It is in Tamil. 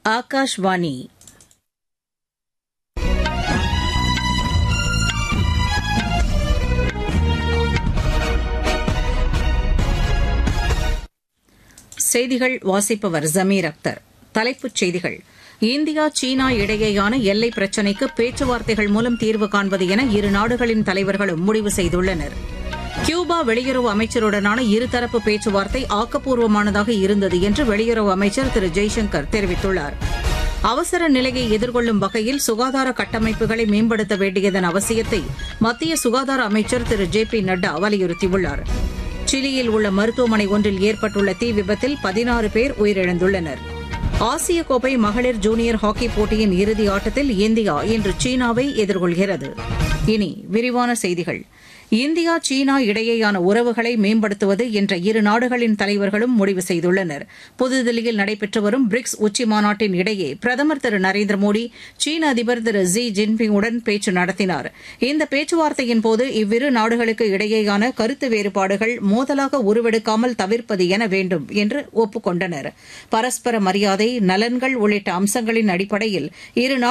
ஆகாஷ்வாணி செய்திகள் வாசிப்பவர் ஜமீர் அக்தர் தலைப்புச் செய்திகள் இந்தியா சீனா இடையேயான எல்லை பிரச்சினைக்கு பேச்சுவார்த்தைகள் மூலம் தீர்வு காண்பது என இரு நாடுகளின் தலைவர்களும் முடிவு செய்துள்ளனர் கியூபா வெளியுறவு அமைச்சருடனான இருதரப்பு பேச்சுவார்த்தை ஆக்கப்பூர்வமானதாக இருந்தது என்று வெளியுறவு அமைச்சர் திரு ஜெய்சங்கர் தெரிவித்துள்ளார் அவசர நிலையை எதிர்கொள்ளும் வகையில் சுகாதார கட்டமைப்புகளை மேம்படுத்த வேண்டியதன் அவசியத்தை மத்திய சுகாதார அமைச்சர் திரு ஜே பி நட்டா வலியுறுத்தியுள்ளார் சிலியில் உள்ள மருத்துவமனை ஒன்றில் ஏற்பட்டுள்ள தீ விபத்தில் பதினாறு பேர் உயிரிழந்துள்ளனர் ஆசிய கோப்பை மகளிர் ஜூனியர் ஹாக்கி போட்டியின் இறுதி ஆட்டத்தில் இந்தியா இன்று சீனாவை எதிர்கொள்கிறது இனி விரிவான செய்திகள் இந்தியா சீனா இடையேயான உறவுகளை மேம்படுத்துவது என்ற இரு நாடுகளின் தலைவர்களும் முடிவு செய்துள்ளனர் புதுதில்லியில் நடைபெற்று வரும் பிரிக்ஸ் உச்சி மாநாட்டின் இடையே பிரதமர் திரு நரேந்திர மோடி சீன அதிபர் திரு ஜி ஜின்பிங்குடன் பேச்சு நடத்தினார் இந்த பேச்சுவார்த்தையின் போது இவ்விரு நாடுகளுக்கு இடையேயான கருத்து வேறுபாடுகள் மோதலாக உருவெடுக்காமல் தவிர்ப்பது என வேண்டும் என்று ஒப்புக் கொண்டனர் பரஸ்பர மரியாதை நலன்கள் உள்ளிட்ட அம்சங்களின் அடிப்படையில் இரு